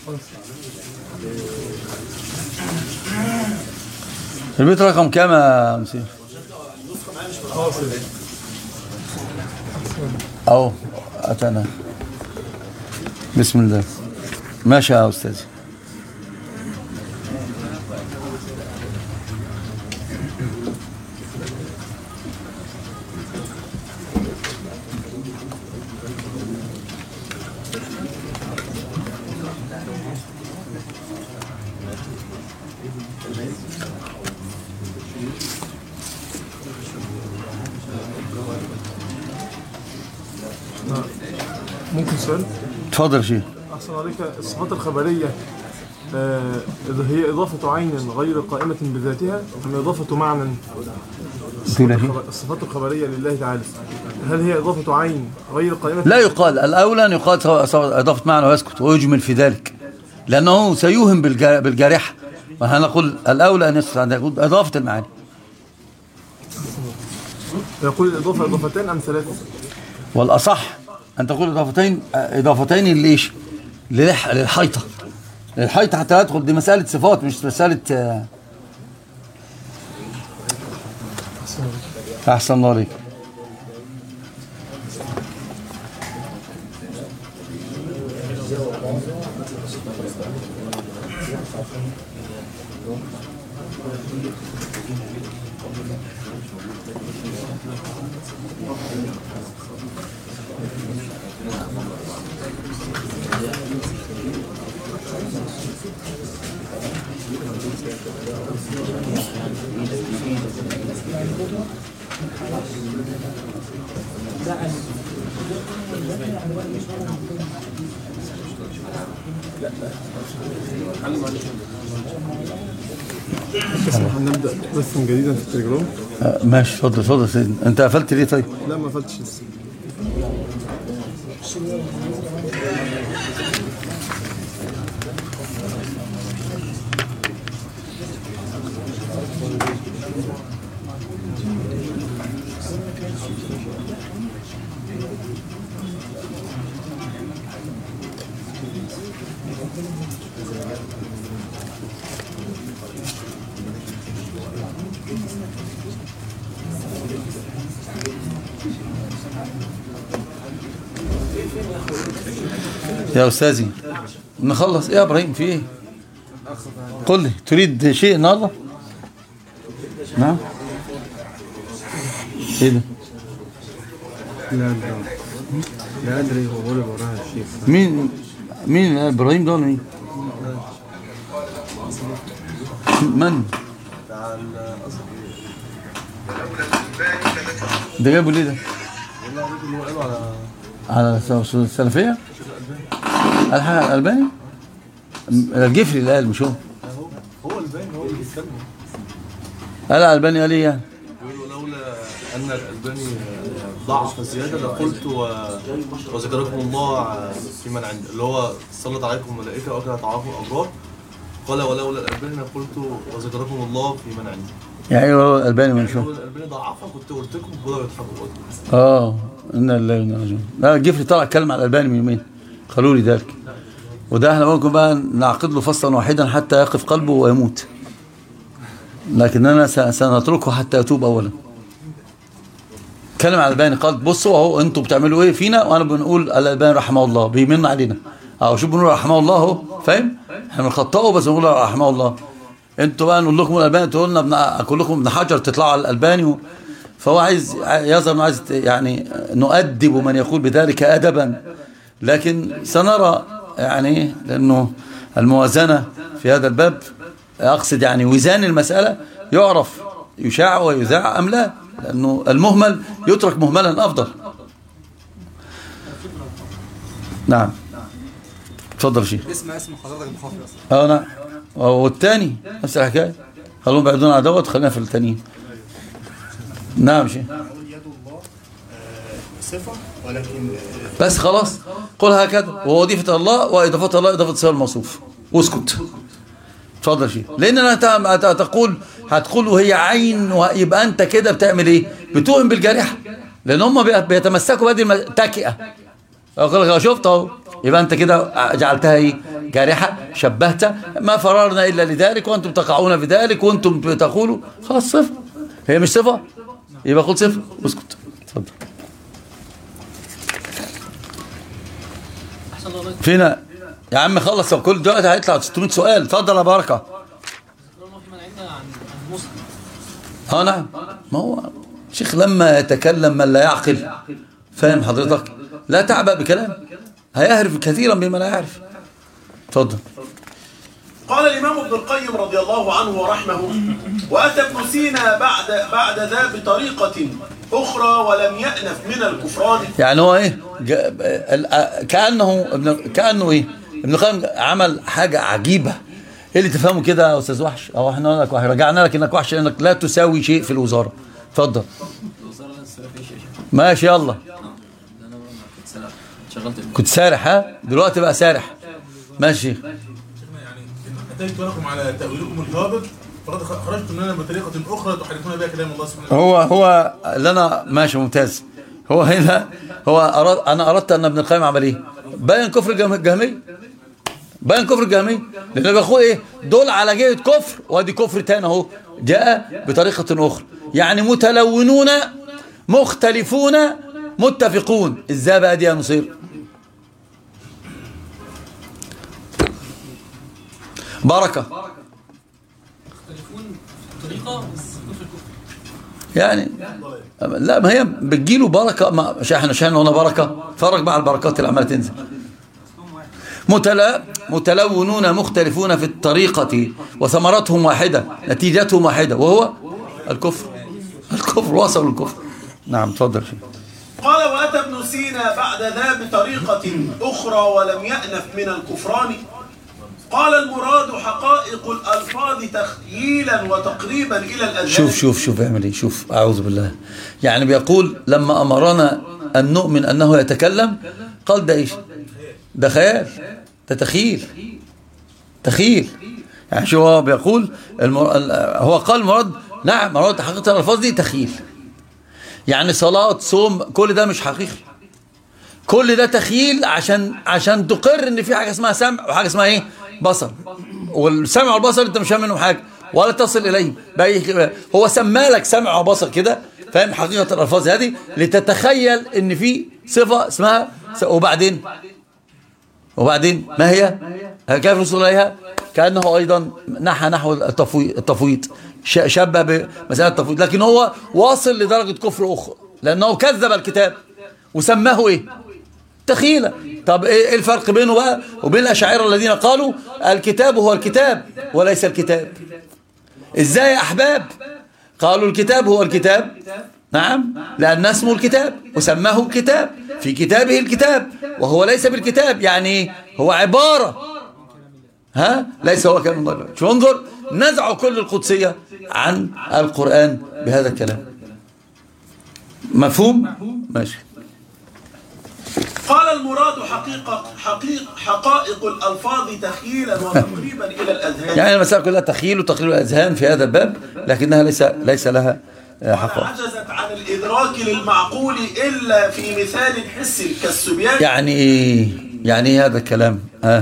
البيت رقم كام يا مسير اهو اتانا بسم الله ماشي يا استاذ ممكن سؤال اتفضل يا شيخ أحسن عليك الصفات الخبرية آه، إذا هي إضافة عين غير قائمة بذاتها أم إضافة معنى تقول يا شيخ الخب- الصفات الخبرية لله تعالى هل هي إضافة عين غير قائمة لا يقال الأولى أن يقال سواء- سواء إضافة معنى ويسكت ويجمل في ذلك لأنه سيوهم بالجا- بالجارحة وهنقول الأولى أن يسكت عن ذلك يقول إضافة المعاني يقول الإضافة إضافتان أم ثلاثة والأصح أن تقول إضافتين إضافتين لإيش؟ للح- للحيطة للحيطة حتى يدخل دي مسألة صفات مش مسألة آه. أحسن الله عليك هنبدأ بثا جديدا في التليجرام آه، ماشي اتفضل اتفضل يا سيدي أنت قفلت ليه طيب؟ لا ما فاتش لسه يا أستاذي نخلص إيه يا إبراهيم في إيه؟ قل لي تريد شيء النهارده؟ نعم إيه ده؟ لا لا لا ادري هو بقول وراها الشيخ مين مين ابراهيم ده ولا مين؟ من؟ ده جابه ليه ده؟ على الس- السلفية؟ قال حاجة على الألباني؟ الجفري اللي قال مش هو هو الباني هو اللي بيتكلم قال الألباني قال إيه يعني؟ بيقولوا لولا ان الالباني ضعف زياده لقلت و... وذكركم الله في من عند اللي هو سلط عليكم ملائكه واكلت طعامكم ابرار قال ولولا الالباني لقلت وذكركم الله في من عندي يعني إيه هو الألباني من شو؟ لولا الالباني ضعفها كنت قلت لكم بدأوا يضحكوا قلت اه ان الله راجعون لا الجفري طلع اتكلم على الالباني من يومين قالوا لي ذلك وده احنا ممكن بقى نعقد له فصلا واحدا حتى يقف قلبه ويموت لكننا س- سنتركه حتى يتوب اولا اتكلم على الالباني قال بصوا اهو انتوا بتعملوا ايه فينا وانا بنقول الالباني رحمه الله بيمن علينا اهو شوف بنقول رحمه الله اهو فاهم احنا بنخطئه بس بنقول رحمه الله انتوا بقى نقول لكم الالباني تقولوا لنا ابن كلكم ابن حجر تطلعوا على الالباني و... فهو عايز يظهر انه عايز يعني نؤدب من يقول بذلك ادبا لكن سنرى يعني لانه الموازنه في هذا الباب اقصد يعني وزان المساله يعرف يشاع ويذاع ام لا لانه المهمل يترك مهملا افضل نعم اتفضل يا شيخ اسم اسم حضرتك بخافي اصلا اه نعم والتاني نفس الحكايه خلوهم بعدون عن دوت خلينا في التانيين نعم شيخ يد الله صفة ولكن بس خلاص قل هكذا ووظيفة الله وإضافة الله إضافة صفة الموصوف واسكت اتفضل شيء لأن أنا ت- تقول هتقول وهي عين ويبقى أنت كده بتعمل إيه بتؤمن بالجارحة لأن هم بي- بيتمسكوا بهذه التكئة يقول لك شفت اهو يبقى انت كده جعلتها ايه جارحه شبهت ما فررنا الا لذلك وانتم تقعون في ذلك وانتم تقولوا خلاص صفه هي مش صفه يبقى قول صفه اسكت اتفضل فينا يا عم خلص طب كل دلوقتي هيطلع 600 سؤال اتفضل يا بركه اه نعم ما هو شيخ لما يتكلم من لا يعقل فاهم حضرتك لا تعبأ بكلام هيهرف كثيرا بما لا يعرف اتفضل قال الإمام ابن القيم رضي الله عنه ورحمه وأتى ابن سينا بعد بعد ذا بطريقة أخرى ولم يأنف من الكفران يعني هو ايه جا- ال- كأنه ابن كأنه ايه ابن القيم عمل حاجة عجيبة ايه اللي تفهمه كده يا استاذ وحش او احنا نقول لك وحش رجعنا لك انك وحش انك لا تساوي شيء في الوزارة اتفضل ماشي يلا كنت سارح ها دلوقتي بقى سارح ماشي أتيت لكم على تأويلكم الهابط فقد خرجت مننا بطريقة أخرى تحرفون بها كلام الله سبحانه وتعالى هو هو اللي انا ماشي ممتاز هو هنا هو أراد انا اردت ان ابن القيم عمل ايه بين كفر الجهم- الجهميه بين كفر الجهميه لان بيقول ايه دول على جهه كفر وادي كفر تاني اهو جاء بطريقه اخرى يعني متلونون مختلفون متفقون ازاي بقى دي يا نصير بركه يعني لا ما هي بتجيله بركه ما مش احنا مش احنا هنا بركه فرق مع البركات اللي عماله تنزل متلا متلونون مختلفون في الطريقة وثمرتهم واحدة نتيجتهم واحدة وهو الكفر الكفر وصلوا الكفر نعم تفضل شيخ قال وأتى ابن سينا بعد ذا بطريقة أخرى ولم يأنف من الكفران قال المراد حقائق الألفاظ تخييلا وتقريبا إلى الأذهان شوف شوف شوف اعمل ايه شوف اعوذ بالله يعني بيقول لما امرنا ان نؤمن انه يتكلم قال ده ايش ده خيال ده تخيل تخيل يعني شو هو بيقول المر... ال- هو قال المراد نعم مراد حقيقة الالفاظ دي تخيل يعني صلاة صوم كل ده مش حقيقي كل ده تخيل عشان عشان تقر ان في حاجه اسمها سمع وحاجه اسمها ايه بصر والسمع والبصر انت مش فاهم منهم حاجه ولا تصل اليهم بأي- هو سمى لك سمع وبصر كده فاهم حقيقه الالفاظ هذه لتتخيل ان في صفه اسمها س- وبعدين وبعدين ما هي كيف الوصول اليها كانه ايضا نحى نحو التفويض التفويض ش- شبه بمساله التفويض لكن هو واصل لدرجه كفر اخرى لانه كذب الكتاب وسماه ايه تخيلة طب ايه الفرق بينه بقى وبين الاشاعره الذين قالوا الكتاب هو الكتاب وليس الكتاب ازاي يا احباب قالوا الكتاب هو الكتاب نعم لأن اسمه الكتاب وسماه الكتاب في كتابه الكتاب وهو ليس بالكتاب يعني هو عبارة ها ليس هو كلام الله شو انظر نزعوا كل القدسية عن القرآن بهذا الكلام مفهوم ماشي قال المراد حقيقة حقيق حقائق الألفاظ تخييلا وتقريبا إلى الأذهان يعني المسألة كلها تخيل وتقرير الأذهان في هذا الباب لكنها ليس ليس لها آه، حقائق عجزت عن الإدراك للمعقول إلا في مثال حسي كالسبيان يعني ايه يعني ايه هذا الكلام ها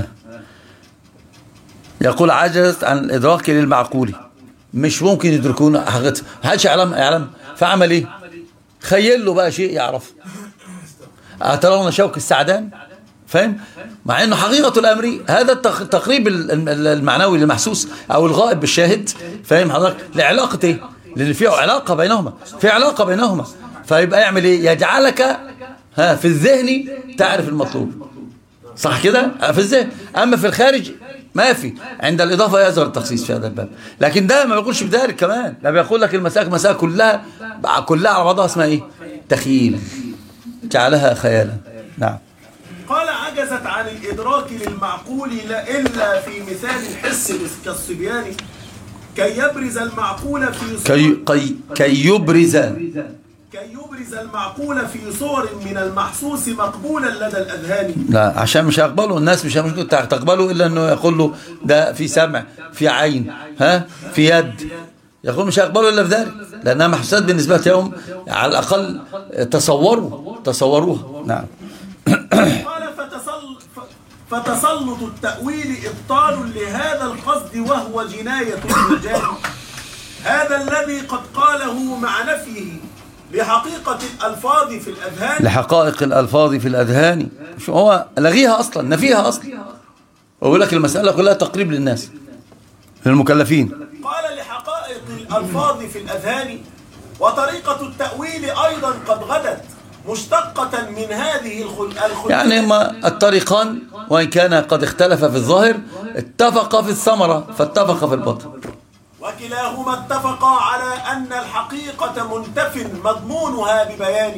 يقول عجزت عن الادراك للمعقول مش ممكن يدركون حقيقته هاتش يعلم يعلم فعمل ايه خيل له بقى شيء يعرف أترون شوك السعدان فاهم مع انه حقيقة الامر هذا التق- التقريب ال- ال- المعنوي للمحسوس او الغائب بالشاهد فاهم حضرتك لعلاقة ايه لان في علاقة بينهما في علاقة بينهما فيبقى يعمل ايه يجعلك ها في الذهن تعرف المطلوب صح كده في الذهن اما في الخارج ما في عند الاضافه يظهر التخصيص في هذا الباب لكن ده ما بيقولش بذلك كمان ده بيقول لك المسائل مسائل كلها كلها على بعضها اسمها ايه تخيل جعلها خيالا نعم قال عجزت عن الإدراك للمعقول لا إلا في مثال الحس كالصبيان كي يبرز المعقول في صور كي, كي, كي يبرز كي يبرز المعقول في صور من المحسوس مقبولا لدى الأذهان لا عشان مش هيقبلوا الناس مش ممكن تقبلوا الا انه يقول له ده في سمع في عين ها في يد يقول مش هيقبلوا الا في ذلك لانها محسوسات بالنسبه لهم على الاقل تصوروا تصوروها نعم قال فتسل ف- فتسلط التأويل إبطال لهذا القصد وهو جناية المجال هذا الذي قد قاله مع نفيه لحقيقة الألفاظ في الأذهان لحقائق الألفاظ في الأذهان شو هو لغيها أصلا نفيها أصلا ويقول لك المسألة كلها تقريب للناس للمكلفين قال لحقائق الألفاظ في الأذهان وطريقة التأويل أيضا قد غدت مشتقة من هذه الخل... الخل... يعني هما الطريقان وإن كان قد اختلف في الظاهر اتفقا في الثمرة فاتفقا في البطن وكلاهما اتفقا على أن الحقيقة منتف مضمونها ببيان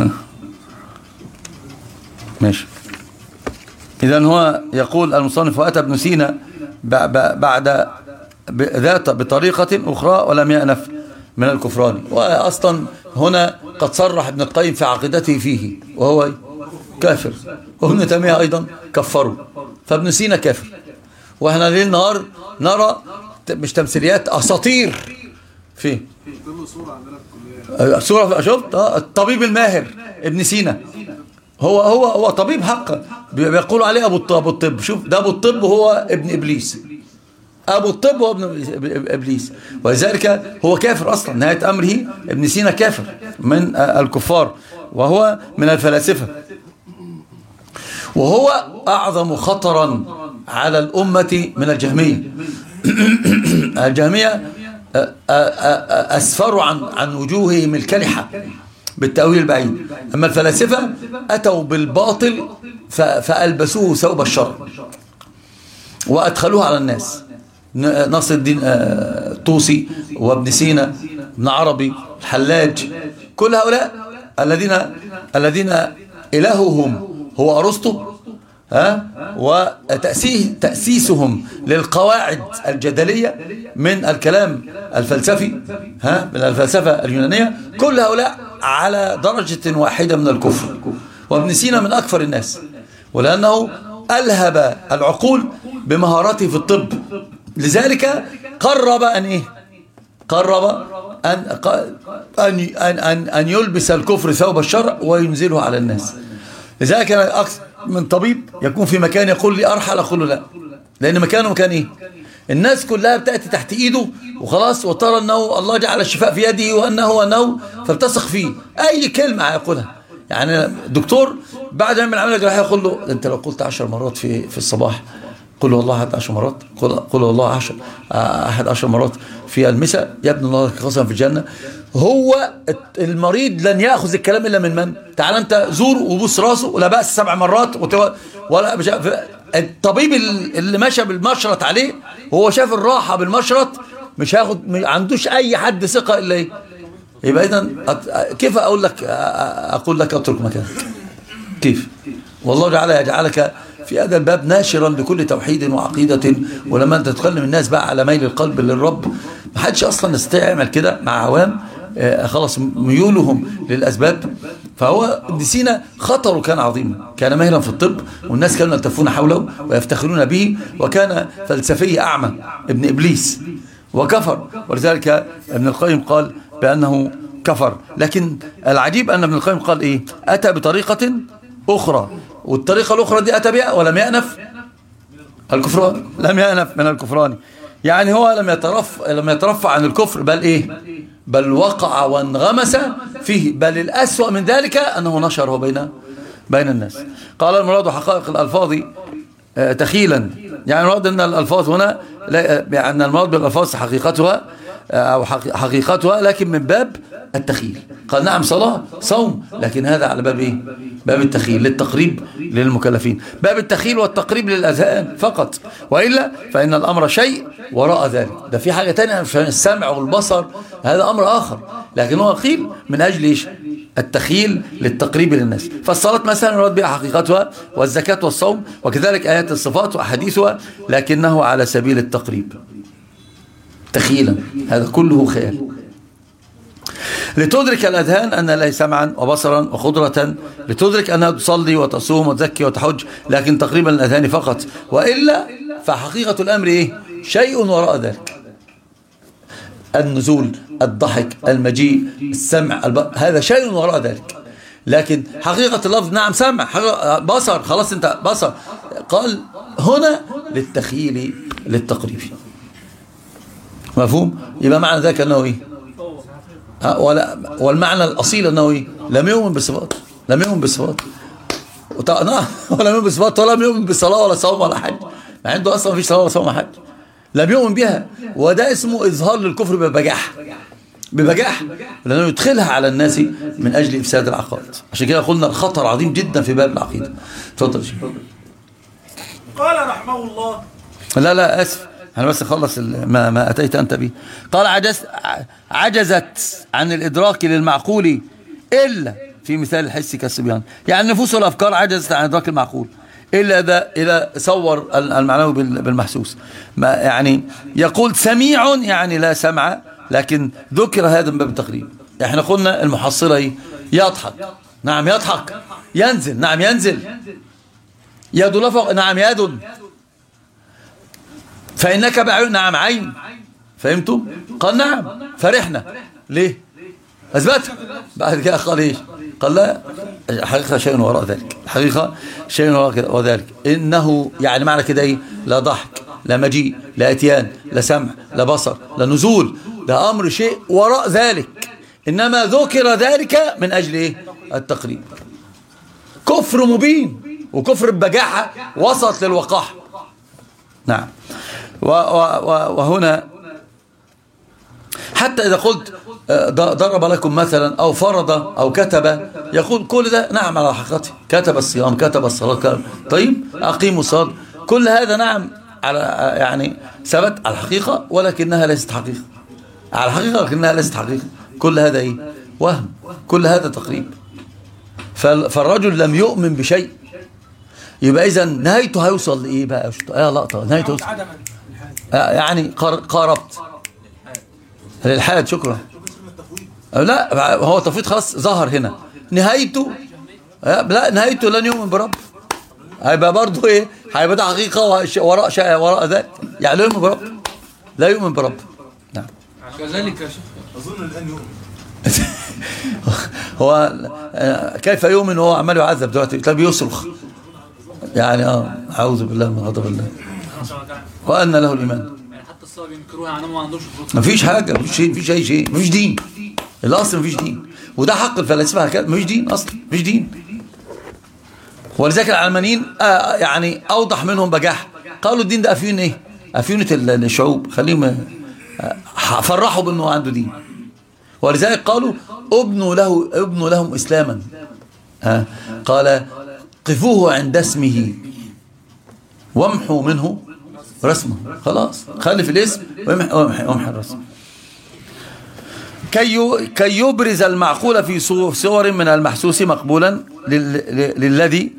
ماشي إذا هو يقول المصنف وأتى ابن سينا ب- ب- بعد ب- ذات بطريقة أخرى ولم يأنف من الكفران وأصلا هنا قد صرح ابن القيم في عقيدته فيه وهو كافر وابن تيمية أيضا كفروا فابن سينا كافر واحنا ليل نهار نرى ت- مش تمثيليات أساطير فيه صورة شفت آه، الطبيب الماهر ابن سينا هو هو هو طبيب حقا بي- بيقولوا عليه ابو الطب ابو الطب شوف ده ابو الطب هو ابن ابليس ابو الطب هو ابن إبليس- ابليس ولذلك هو كافر اصلا نهايه امره ابن سينا كافر من آه، الكفار وهو من الفلاسفه وهو اعظم خطرا على الامه من الجهميه الجهميه آه، آه، آه، اسفروا عن عن وجوههم الكلحه بالتأويل البعيد أما الفلاسفة أتوا بالباطل ف- فألبسوه ثوب الشر وأدخلوه على الناس ن- نصر الدين آه، طوسي وابن سينا ابن عربي الحلاج كل هؤلاء الذين الذين إلههم هو أرسطو ها وتأسيس تأسيسهم للقواعد الجدلية من الكلام الفلسفي ها من الفلسفة اليونانية كل هؤلاء على درجة واحدة من الكفر وابن سينا من أكثر الناس ولأنه ألهب العقول بمهاراته في الطب لذلك قرب أن إيه قرب أن أن أن أن, أن يلبس الكفر ثوب الشرع وينزله على الناس لذلك أنا أكثر من طبيب يكون في مكان يقول لي أرحل أقول له لا لأن مكانه مكان إيه الناس كلها بتأتي تحت إيده وخلاص وترى أنه الله جعل الشفاء في يده وأنه وأنه فبتثق فيه أي كلمة هيقولها يعني دكتور بعد ما يعمل عملية جراحية يقول له أنت لو قلت عشر مرات في في الصباح قل والله أحد عشر مرات قل, قل والله عشر أحد عشر مرات في المساء يا ابن الله قسما في الجنة هو المريض لن يأخذ الكلام إلا من من تعال أنت زور وبوس راسه ولا بأس سبع مرات وتو... ولا مش عارف- الطبيب اللي ماشى بالمشرط عليه وهو شاف الراحة بالمشرط مش هياخد ما عندوش أي حد ثقة إلا إيه يبقى إذا أت- كيف أقول لك أقول لك اترك مكانك كيف والله جعل يجعلك في هذا الباب ناشرا لكل توحيد وعقيدة ولما انت تكلم الناس بقى على ميل القلب للرب ما حدش اصلا يستطيع يعمل كده مع عوام آه، خلاص ميولهم للاسباب فهو ابن سينا خطره كان عظيما كان ماهرا في الطب والناس كانوا يلتفون حوله ويفتخرون به وكان فلسفي اعمى ابن ابليس وكفر ولذلك ابن القيم قال بانه كفر لكن العجيب ان ابن القيم قال ايه اتى بطريقه اخرى والطريقه الاخرى دي اتى بها ولم يأنف الكفران لم يأنف من الكفران يعني هو لم يترفع لم يترفع عن الكفر بل ايه بل وقع وانغمس فيه بل الأسوأ من ذلك أنه نشره بين بين الناس قال المراد حقائق الألفاظ آه، تخيلا يعني المراد أن الألفاظ هنا لا يعني المراد بالألفاظ حقيقتها آه، أو حقي- حقيقتها لكن من باب التخيل قال نعم صلاة صوم لكن هذا على باب إيه؟ باب التخيل للتقريب للمكلفين باب التخيل والتقريب للأذهان فقط وإلا فإن الأمر شيء وراء ذلك ده في حاجة تانية مش السمع والبصر هذا أمر آخر لكن هو قيل من أجل إيش التخيل للتقريب للناس فالصلاة مثلا يراد بها حقيقتها والزكاة والصوم وكذلك آيات الصفات وأحاديثها لكنه على سبيل التقريب تخيلا هذا كله خيال لتدرك الأذهان أن لها سمعا وبصرا وخضرة لتدرك أنها تصلي وتصوم وتزكي وتحج لكن تقريبا الأذهان فقط وإلا فحقيقة الأمر إيه؟ شيء وراء ذلك النزول الضحك المجيء السمع الب... هذا شيء وراء ذلك لكن حقيقة اللفظ نعم سمع حقيقة- بصر خلاص انت بصر قال هنا للتخيل للتقريب مفهوم يبقى معنى ذلك انه ايه ها، ولا والمعنى الاصيل انه ايه لم يؤمن بالصفات لم يؤمن بالصفات وط- نعم ولا يؤمن بالصفات ولا يؤمن بالصلاه ولا صوم ولا حج مع عنده اصلا مفيش صلاه ولا صوم ولا حج لم يؤمن بها وده اسمه اظهار للكفر ببجاحه ببجاحه لانه يدخلها على الناس من اجل افساد العقائد عشان كده قلنا الخطر عظيم جدا في باب العقيده اتفضل يا شيخ قال رحمه الله لا لا اسف انا بس اخلص ال- ما, ما اتيت انت به قال عجزت عجزت عن الادراك للمعقول الا في مثال الحس كالصبيان يعني النفوس والافكار عجزت عن ادراك المعقول الا اذا اذا صور ال- المعنوي بال- بالمحسوس ما يعني يقول سميع يعني لا سمع لكن ذكر هذا من باب التقريب احنا قلنا المحصله ايه يضحك نعم يضحك ينزل نعم ينزل يد لفق نعم يد فإنك بعين نعم عين فهمتم قال نعم فرحنا ليه أثبت بعد كده قال إيش قال لا الحقيقة شيء وراء ذلك الحقيقة شيء وراء كده- وراء ذلك إنه يعني معنى كده إيه لا ضحك لا مجيء لا اتيان لا سمع لا بصر لا نزول ده أمر شيء وراء ذلك إنما ذكر ذلك من أجل إيه التقريب كفر مبين وكفر بجاحة وسط للوقاحة نعم و و و وهنا حتى إذا قلت آه، ض- ضرب لكم مثلا أو فرض أو كتب يقول كل ده نعم على حقيقته كتب الصيام كتب الصلاة كتب- طيب أقيموا الصلاة كل هذا نعم على يعني ثبت على الحقيقة ولكنها ليست حقيقة على الحقيقة لكنها ليست حقيقة كل هذا إيه وهم كل هذا تقريب فال- فالرجل لم يؤمن بشيء يبقى إذا نهايته هيوصل لإيه بقى يا شط- يا لقطة نهايته هيوصل آه، يعني قار- قاربت الإلحاد شكرا آه، لا هو التفويض خلاص ظهر هنا نهايته آه، لا نهايته لن يؤمن برب هيبقى برضه ايه هيبقى ده حقيقة وش- وراء شيء وراء ذلك يعني لا يؤمن برب لا يؤمن برب نعم كذلك يا شيخ اظن الان يوم هو آه، كيف يؤمن وهو عمال يعذب دلوقتي تلاقيه بيصرخ يعني اه اعوذ بالله من غضب الله وان له الايمان يعني حتى الصلاة بينكروها يعني هم ما عندهمش فروض مفيش حاجه مفيش شيء مفيش اي شيء مفيش دين الاصل مفيش دين وده حق الفلاسفه هكذا مفيش دين اصلا مفيش دين ولذلك العلمانيين آه يعني اوضح منهم بجاحه قالوا الدين ده افيون ايه افيونه ال- الشعوب خليهم آه، فرحوا بانه عنده دين ولذلك قالوا ابنوا له ابنوا لهم اسلاما آه قال قفوه عند اسمه وامحوا منه رسمه خلاص خلف الاسم ويمحي, ويمحي, ويمحي الرسم كي ي- كي يبرز المعقول في صو- صور من المحسوس مقبولا لل- ل- للذي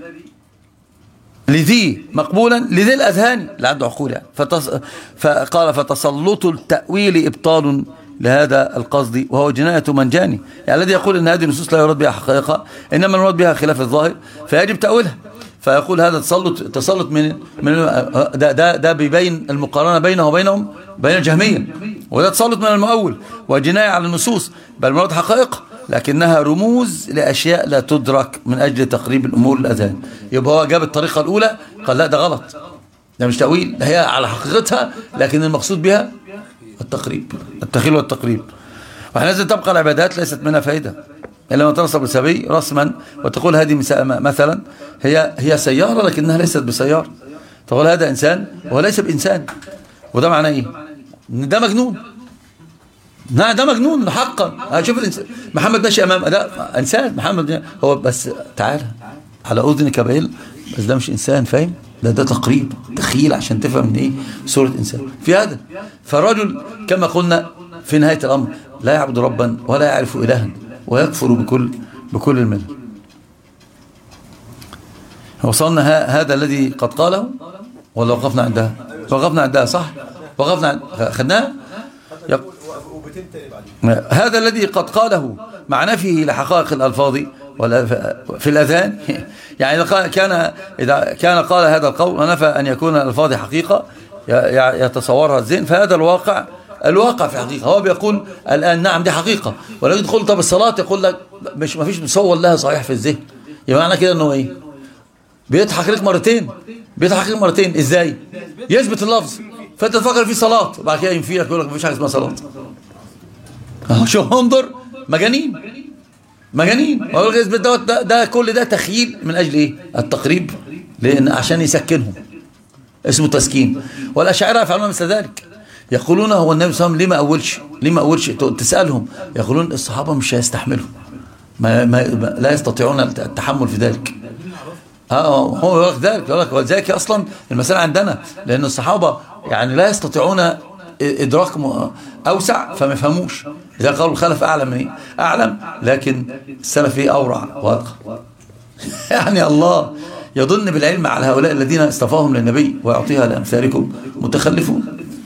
لذي مقبولا لذي الأذهان اللي عنده عقول يعني فتص... فقال فتسلط التأويل إبطال لهذا القصد وهو جناية من جاني يعني الذي يقول أن هذه النصوص لا يراد بها حقيقة إنما المراد بها خلاف الظاهر فيجب تأويلها فيقول هذا تسلط تسلط من من ده ده ده بيبين المقارنة بينه وبينهم بين الجهمية وده تسلط من المؤول وجناية على النصوص بل المراد حقائق لكنها رموز لأشياء لا تدرك من أجل تقريب الأمور للأذهان يبقى هو جاب الطريقة الأولى قال لا ده غلط ده مش تأويل ده هي على حقيقتها لكن المقصود بها التقريب التخيل والتقريب واحنا لازم تبقى العبادات ليست منها فائدة إلا ما تنصب السبي رسما وتقول هذه مسا- مثلا هي هي سيارة لكنها ليست بسيارة تقول هذا إنسان وهو ليس بإنسان وده معناه إيه؟ إن ده مجنون نعم ده مجنون حقا شوف الانسان محمد ماشي امام ده انسان محمد هو بس تعالى على اذنك بعيل بس ده مش انسان فاهم ده ده تقريب تخيل عشان تفهم ان ايه صوره انسان في هذا فالرجل كما قلنا في نهايه الامر لا يعبد ربا ولا يعرف الها ويكفر بكل بكل المله وصلنا ه- هذا الذي قد قاله ولا وقفنا عندها وقفنا عندها صح وقفنا عند... خدناها يق... هذا الذي قد قاله مع نفيه لحقائق الألفاظ والأف- في الأذهان يعني إذا قال- كان إذا كان قال هذا القول ونفى أن يكون الألفاظ حقيقة ي- ي- يتصورها الذهن فهذا الواقع الواقع في حقيقة هو بيقول الآن نعم دي حقيقة ولكن تقول طب الصلاة يقول لك مش ما فيش مصور لها صحيح في الذهن يبقى معنى كده انه ايه بيضحك لك مرتين بيضحك لك مرتين ازاي يثبت اللفظ فانت تفكر في صلاة وبعد كده ينفي لك يقول لك مفيش حاجة اسمها صلاة اهو شوف انظر مجانين مجانين ويقول لك اثبت دوت ده, ده كل ده تخييل من اجل ايه التقريب لان عشان يسكنهم اسمه تسكين والاشاعره يفعلون مثل ذلك يقولون هو النبي صلى الله عليه وسلم ليه ما اولش ليه ما اولش تسالهم يقولون الصحابه مش هيستحملوا ما, ما ما- لا يستطيعون التحمل في ذلك اه هو يقول لك ذلك يقول لك ولذلك اصلا المساله عندنا لان الصحابه يعني لا يستطيعون ادراك م- اوسع فما يفهموش اذا قالوا الخلف اعلم من ايه اعلم لكن السلف ايه اورع واتقى يعني الله يظن بالعلم على هؤلاء الذين اصطفاهم للنبي ويعطيها لامثالكم متخلفون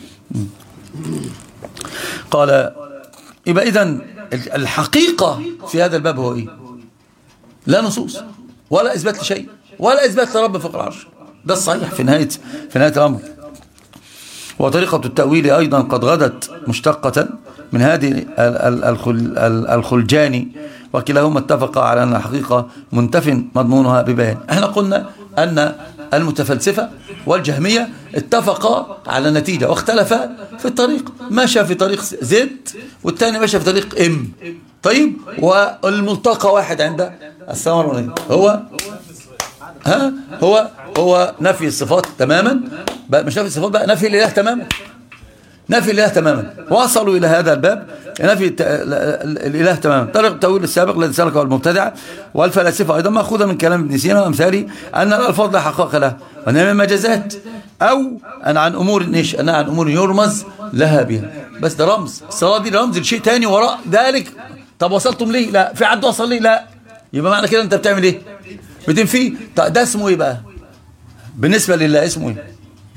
قال يبقى اذا الحقيقه في هذا الباب هو ايه لا نصوص ولا اثبات لشيء ولا اثبات لرب فوق العرش ده الصحيح في نهايه في نهايه الامر وطريقة التأويل أيضا قد غدت مشتقة من هذه ال- ال- الخل- ال- الخلجاني وكلاهما اتفق على أن الحقيقة منتف مضمونها ببيان احنا قلنا أن المتفلسفة والجهمية اتفقا على نتيجة واختلفا في الطريق مشى في طريق زد والثاني مشى في طريق ام طيب والملتقى واحد عند الثمر هو ها هو هو نفي الصفات تماما بقى مش نفي الصفات بقى نفي الاله تماما نفي الاله تماما وصلوا الى هذا الباب نفي الت- ال- الاله تماما طريق التاويل السابق الذي سلكه المبتدع والفلاسفه ايضا ماخوذه من كلام ابن سينا وامثاله ان الالفاظ لا حقائق لها وانما مجازات او ان عن امور ايش انها عن امور يرمز لها بها بس ده رمز الصلاه دي رمز لشيء تاني وراء ذلك طب وصلتم ليه لا في حد وصل ليه لا يبقى معنى كده انت بتعمل ايه بتنفيه طب ده اسمه ايه بقى بالنسبه لله اسمه ايه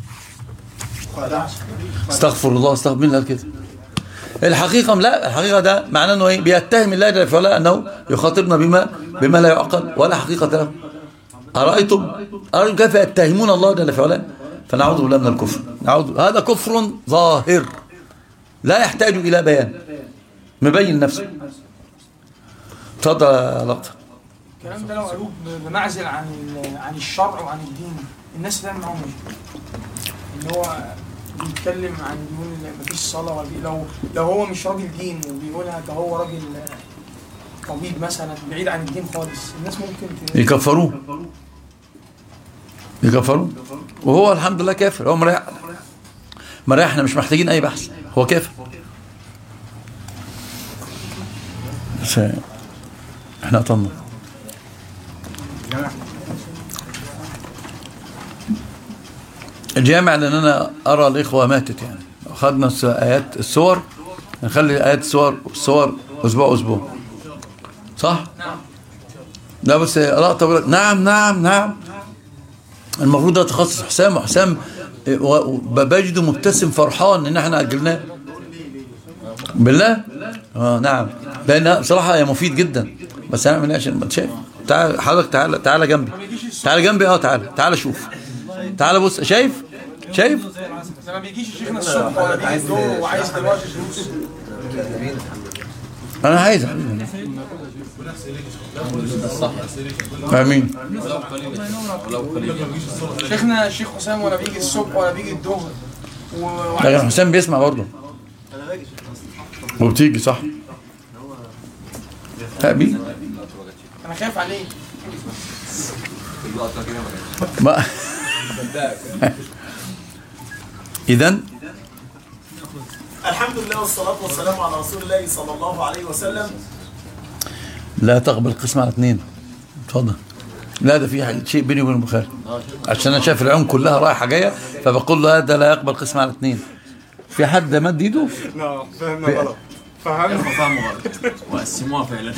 استغفر الله استغفر مين اللي قال كده الحقيقة لا الحقيقة ده معناه انه ايه بيتهم الله جل وعلا انه يخاطبنا بما بما لا يعقل ولا حقيقة له أرأيتم أرأيتم كيف يتهمون الله جل وعلا فنعوذ بالله من الكفر نعوذ هذا كفر ظاهر لا يحتاج إلى بيان مبين نفسه تفضل يا لقطة الكلام ده لو قالوه بمعزل عن ال- عن الشرع وعن الدين الناس تعمل معاهم ايه؟ ان هو بيتكلم عن بيقول إن مفيش صلاه ولا بي- لو لو هو مش راجل دين وبيقولها ده هو راجل آه، طبيب مثلا بعيد عن الدين خالص الناس ممكن ت- يكفروه يكفروه وهو الحمد لله كافر هو مريح مريح احنا مش محتاجين اي بحث هو كافر بس احنا قطلنا الجامع لان انا ارى الاخوه ماتت يعني اخذنا الس- ايات الصور نخلي ايات الصور الصور اسبوع اسبوع صح لا بس لقطه بقول لك نعم نعم نعم المفروض ده تخصص حسام وحسام إيه، و- و- بجده مبتسم فرحان ان احنا اجلناه بالله اه نعم لان بصراحه هي مفيد جدا بس انا من عشان ما شايف تعال حضرتك تعال تعال جنبي تعال جنبي اه تعال تعال شوف تعال بص شايف شايف بس ما بيجيش شيخنا الصبح ولا بيجي الدور وعايز دلوقتي فلوس انا عايز يا حبيبي امين شيخنا الشيخ حسام ولا بيجي الصبح ولا بيجي الظهر و- لكن وعايز حسام بيسمع برضه وبتيجي صح امين انا خايف عليه ما اذا الحمد لله والصلاة والسلام على رسول الله صلى الله عليه وسلم لا تقبل قسم على اثنين اتفضل لا ده في حاجة- شيء بيني وبين البخاري عشان انا شايف العيون كلها رايحه جايه فبقول له هذا لا يقبل قسم على اثنين في حد مد ايده لا فهمنا غلط فهمنا فاهمه غلط وقسموها فعلا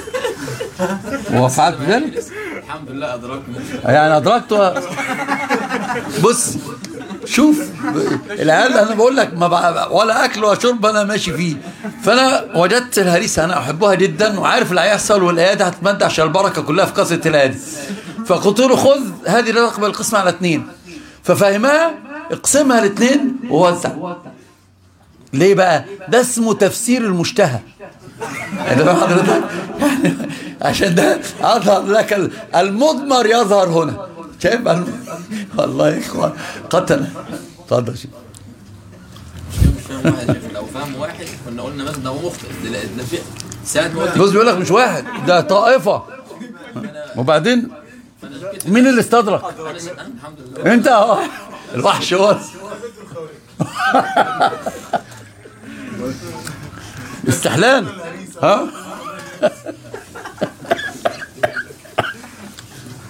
وفعلت ذلك الحمد لله ادركنا يعني ادركت بص شوف العيال انا بقول لك ما بع- ولا اكل ولا شرب انا ماشي فيه فانا وجدت الهريسه انا احبها جدا وعارف اللي هيحصل والايات هتتمد عشان البركه كلها في قصه الايات فقلت له خذ هذه لا تقبل القسمه على اثنين ففهمها اقسمها لاثنين ووزع ليه بقى ده اسمه تفسير المشتهى انت فاهم حضرتك يعني عشان ده اظهر لك ال- المضمر يظهر هنا شايف الم- والله يا اخوان قتل اتفضل يا شيخ. مش فاهم واحد شايف لو فاهم واحد كنا قلنا مثلا ده هو مخطئ ده ده في ساعة ما قلت بص بيقول لك مش واحد ده طائفه وبعدين مين اللي استدرك انا أنا الحمد لله انت اهو الوحش هو استحلال ها